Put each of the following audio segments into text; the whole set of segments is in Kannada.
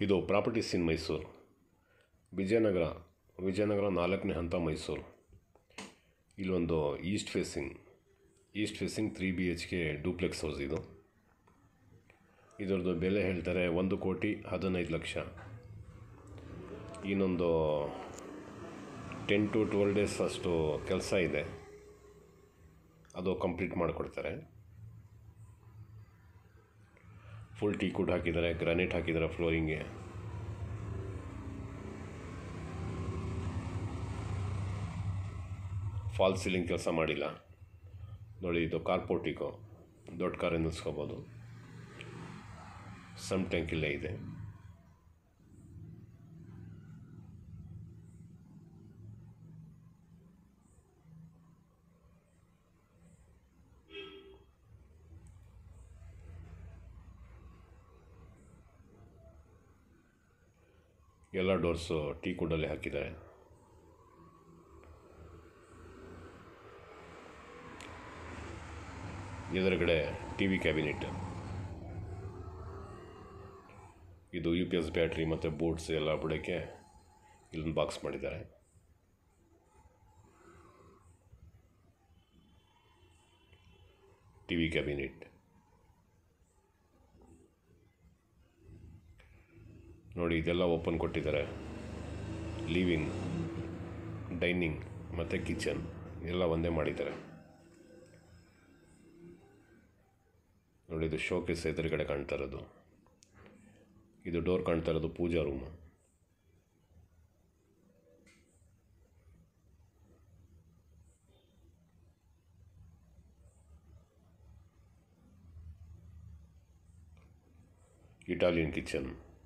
ಇದು ಪ್ರಾಪರ್ಟೀಸ್ ಇನ್ ಮೈಸೂರು ವಿಜಯನಗರ ವಿಜಯನಗರ ನಾಲ್ಕನೇ ಹಂತ ಮೈಸೂರು ಇಲ್ಲೊಂದು east facing east facing three B H K duplex house ಇದು ಇದರದ್ದು ಬೆಲೆ ಹೇಳ್ತಾರೆ ಒಂದು ಕೋಟಿ ಹದಿನೈದು ಲಕ್ಷ ಇನ್ನೊಂದು ಟೆನ್ ಟು ಟ್ವೆಲ್ ಡೇಸ್ ಅಷ್ಟು ಕೆಲಸ ಇದೆ ಅದು ಕಂಪ್ಲೀಟ್ ಮಾಡಿಕೊಡ್ತಾರೆ ಫುಲ್ ಟೀ ಕುಡ್ ಹಾಕಿದ್ದಾರೆ ಗ್ರಾನೈಟ್ ಹಾಕಿದ್ದಾರೆ ಫ್ಲೋರಿಂಗ್ಗೆ ಫಾಲ್ ಸೀಲಿಂಗ್ ಕೆಲಸ ಮಾಡಿಲ್ಲ ನೋಡಿ ಇದು ಕಾರ್ ಪೋರ್ಟಿಕೋ ದೊಡ್ಡ ಕಾರ್ ನಿಲ್ಲಿಸ್ಕೋಬೋದು ಸಮ್ ಟ್ಯಾಂಕ್ ಇಲ್ಲೇ ಇದೆ ಎಲ್ಲ ಡೋರ್ಸು ಟೀ ಕುಡಲ್ಲಿ ಹಾಕಿದ್ದಾರೆ ಎದುರುಗಡೆ ಟಿ ವಿ ಕ್ಯಾಬಿನೆಟ್ ಇದು ಯು ಪಿ ಎಸ್ ಬ್ಯಾಟ್ರಿ ಮತ್ತು ಬೂಟ್ಸ್ ಎಲ್ಲ ಬಿಡೋಕ್ಕೆ ಇಲ್ಲೊಂದು ಬಾಕ್ಸ್ ಮಾಡಿದ್ದಾರೆ ಟಿ ವಿ ಕ್ಯಾಬಿನೆಟ್ ನೋಡಿ ಇದೆಲ್ಲ ಓಪನ್ ಕೊಟ್ಟಿದ್ದಾರೆ ಲಿವಿಂಗ್ ಡೈನಿಂಗ್ ಮತ್ತು ಕಿಚನ್ ಎಲ್ಲ ಒಂದೇ ಮಾಡಿದ್ದಾರೆ ನೋಡಿ ಇದು ಶೋಕೇಸ್ ಎದುರುಗಡೆ ಕಾಣ್ತಾ ಇರೋದು ಇದು ಡೋರ್ ಕಾಣ್ತಾ ಇರೋದು puja room Italian kitchen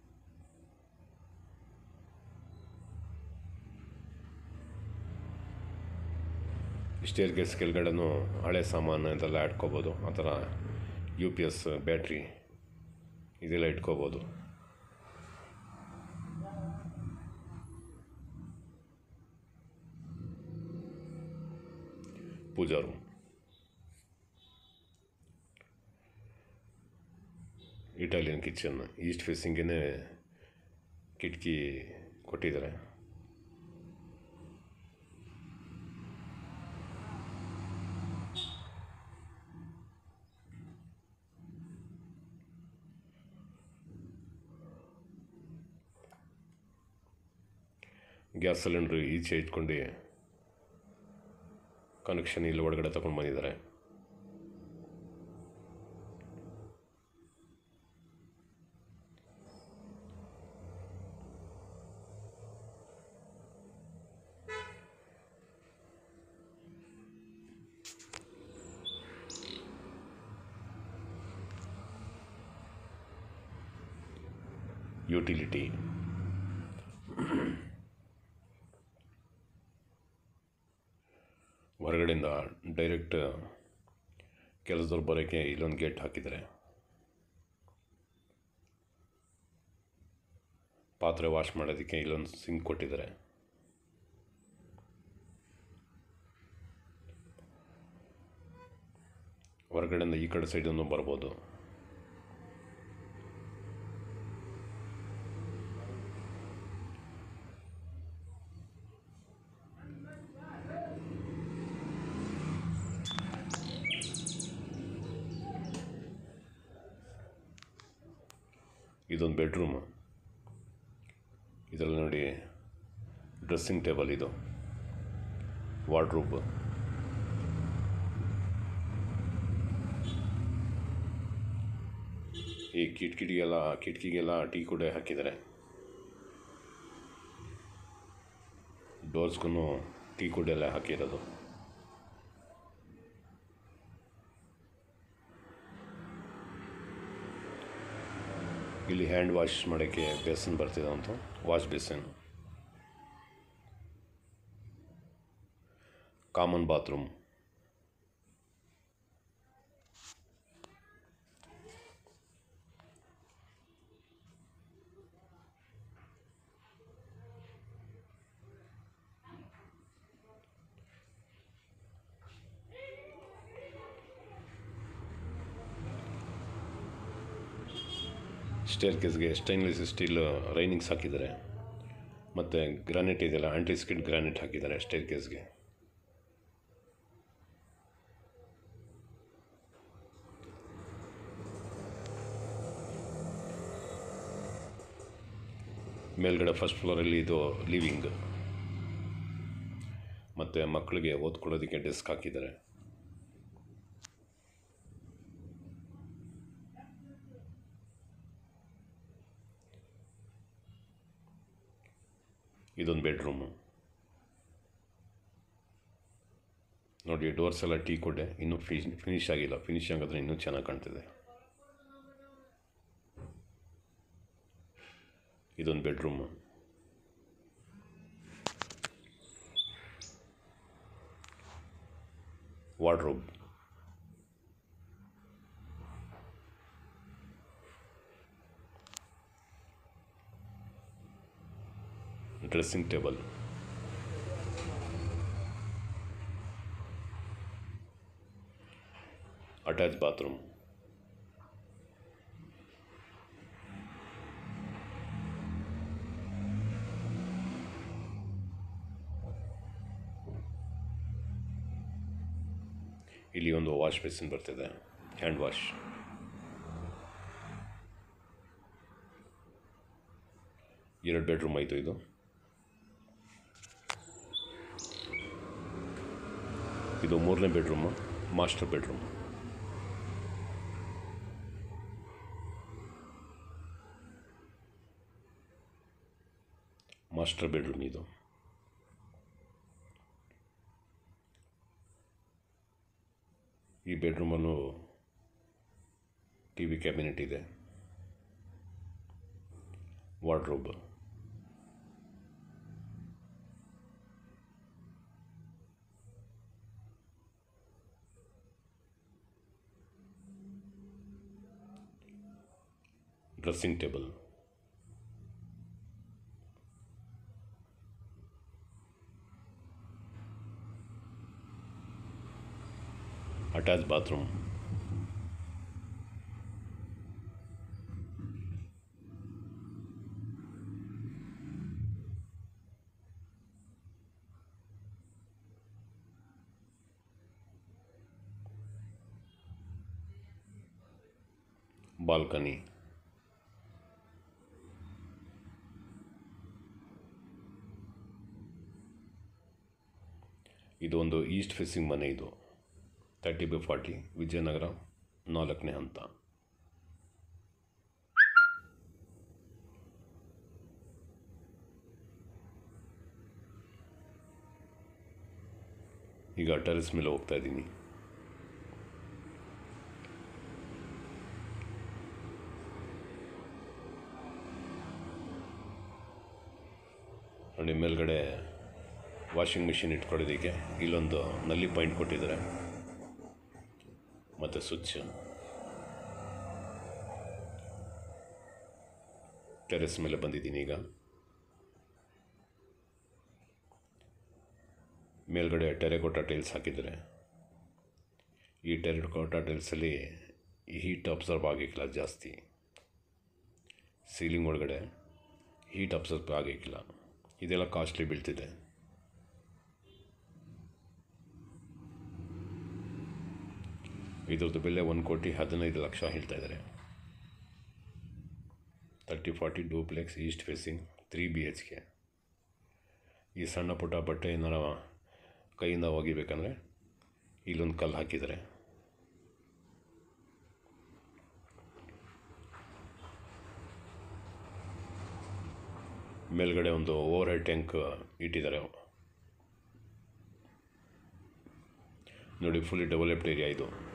staircase ಕೆಳಗಡೆನೂ ಹಳೆ ಸಾಮಾನು ಇದೆಲ್ಲ ಇಟ್ಕೋಬೋದು ಆ ಥರ ಯು ಪಿ ಎಸ್ ಬ್ಯಾಟ್ರಿ ಇದೆಲ್ಲ ಇಟ್ಕೋಬೋದು puja room Italian kitchen east ಫೇಸಿಂಗೇ ಕಿಟಕಿ ಕೊಟ್ಟಿದ್ದಾರೆ ಗ್ಯಾಸ್ ಸಿಲಿಂಡ್ರ್ ಈಚೆ ಇಟ್ಕೊಂಡು ಕನೆಕ್ಷನ್ ಇಲ್ಲಿ ಒಳಗಡೆ ತಗೊಂಡು ಬಂದಿದ್ದಾರೆ ಯುಟಿಲಿಟಿ ಹೊರಗಡೆಯಿಂದ ಡೈರೆಕ್ಟ್ ಕೆಲಸದವ್ರು ಬರೋಕ್ಕೆ ಇಲ್ಲೊಂದು ಗೇಟ್ ಹಾಕಿದ್ದಾರೆ ಪಾತ್ರೆ ವಾಶ್ ಮಾಡೋದಕ್ಕೆ ಇಲ್ಲೊಂದು ಸಿಂಕ್ ಕೊಟ್ಟಿದ್ದಾರೆ ಹೊರಗಡೆಯಿಂದ ಈ ಕಡೆ ಸೈಡನ್ನು ಬರ್ಬೋದು ಇದೊಂದು ಬೆಡ್ರೂಮು ಇದರಲ್ಲಿ ನೋಡಿ ಡ್ರೆಸ್ಸಿಂಗ್ ಟೇಬಲ್ ಇದು ವಾರ್ಡ್ರೂಬ್ ಈ ಕಿಟಕಿಗೆಲ್ಲ ಕಿಟಕಿಗೆಲ್ಲ ಟೀ ಕೂಡ ಹಾಕಿದ್ದಾರೆ ಡೋರ್ಸ್ಗೂ ಟೀ ಕುಡೆಲ್ಲ ಹಾಕಿರೋದು ಇಲ್ಲಿ ಹ್ಯಾಂಡ್ ವಾಶ್ ಮಾಡೋಕ್ಕೆ ಬೇಸನ್ ಬರ್ತಿದೆ ಅಂತ wash basin common bathroom stair ಕೇಸ್ಗೆ ಸ್ಟೈನ್ಲೆಸ್ ಸ್ಟೀಲ್ ರೈನಿಂಗ್ಸ್ ಹಾಕಿದ್ದಾರೆ ಮತ್ತು ಗ್ರಾನೈಟ್ ಇದೆಯಲ್ಲ ಆಂಟಿ ಸ್ಕಿಡ್ ಗ್ರಾನೈಟ್ ಹಾಕಿದ್ದಾರೆ ಸ್ಟೇರ್ ಕೇಸ್ಗೆ ಮೇಲ್ಗಡೆ ಫಸ್ಟ್ ಫ್ಲೋರಲ್ಲಿ ಇದು ಲಿವಿಂಗ್ ಮತ್ತು ಮಕ್ಕಳಿಗೆ ಓದ್ಕೊಳ್ಳೋದಕ್ಕೆ ಡೆಸ್ಕ್ ಹಾಕಿದ್ದಾರೆ ಇದೊಂದು ಬೆಡ್ರೂಮು ನೋಡಿ ಡೋರ್ಸ್ ಎಲ್ಲ ಟೀ ಕೊಟ್ಟೆ ಇನ್ನೂ ಫಿಶ್ ಫಿನಿಶ್ ಆಗಿಲ್ಲ ಫಿನಿಶ್ ಆಗಿದ್ರೆ ಇನ್ನೂ ಚೆನ್ನಾಗಿ ಕಾಣ್ತಿದೆ ಇದೊಂದು bedroom wardrobe dressing table attach bathroom ಇಲ್ಲಿ ಒಂದು ವಾಶ್ ಬೇಸಿನ್ ಬರ್ತಿದೆ ಹ್ಯಾಂಡ್ ವಾಶ್ ಎರಡು ಬೆಡ್ರೂಮ್ ಆಯಿತು ಇದು ಇದು ಮೂರನೇ bedroom master bedroom master bedroom ಇದು ಈ ಬೆಡ್ರೂಮಲ್ಲೂ ಟಿ ವಿ ಕ್ಯಾಬಿನೆಟ್ ಇದೆ wardrobe dressing table attach bathroom balcony ಇದು ಒಂದು ಈಸ್ಟ್ ಫೇಸಿಂಗ್ ಮನೆ ಇದು ತರ್ಟಿ ಬೈ ಫಾರ್ಟಿ ವಿಜಯನಗರ ನಾಲ್ಕನೇ ಹಂತ ಈಗ ಟೆರೆಸ್ ಮೇಲೆ ಹೋಗ್ತಾ ಇದ್ದೀನಿ ನೋಡಿ ಮೇಲ್ಗಡೆ ವಾಷಿಂಗ್ ಮಿಷಿನ್ ಇಟ್ಕೊಳ್ಳೋದಕ್ಕೆ ಇಲ್ಲೊಂದು ನಲ್ಲಿ ಪಾಯಿಂಟ್ ಕೊಟ್ಟಿದ್ದಾರೆ ಮತ್ತು ಸ್ವಿಚ್ ಟೆರೆಸ್ ಮೇಲೆ ಬಂದಿದ್ದೀನಿ ಈಗ ಮೇಲ್ಗಡೆ ಟೆರೆಕೋಟಾ ಟೈಲ್ಸ್ ಹಾಕಿದ್ದಾರೆ ಈ ಟೆರೆಕೋಟಾ ಟೈಲ್ಸಲ್ಲಿ ಹೀಟ್ ಅಬ್ಸರ್ವ್ ಆಗಿಕ್ಕಿಲ್ಲ ಜಾಸ್ತಿ ಸೀಲಿಂಗ್ ಒಳಗಡೆ ಹೀಟ್ ಅಬ್ಸರ್ವ್ ಆಗಿಕ್ಕಿಲ್ಲ ಇದೆಲ್ಲ ಕಾಸ್ಟ್ಲಿ ಬೀಳ್ತಿದೆ ಇದ್ರದ್ದು ಬೆಲೆ ಒಂದು ಕೋಟಿ ಹದಿನೈದು ಲಕ್ಷ ಹೇಳ್ತಾ ಇದ್ದಾರೆ thirty forty duplex east facing three B H K ಈ ಸಣ್ಣ ಪುಟ್ಟ ಬಟ್ಟೆ ಏನಾರ ಕೈಯಿಂದ ಒಗಿಬೇಕಂದ್ರೆ ಇಲ್ಲೊಂದು ಕಲ್ಲು ಹಾಕಿದ್ದಾರೆ ಮೇಲ್ಗಡೆ ಒಂದು ಓವರ್ ಹೆಡ್ ಟ್ಯಾಂಕ್ ಇಟ್ಟಿದ್ದಾರೆ ನೋಡಿ ಫುಲ್ಲಿ ಡೆವಲಪ್ಡ್ ಏರಿಯಾ ಇದು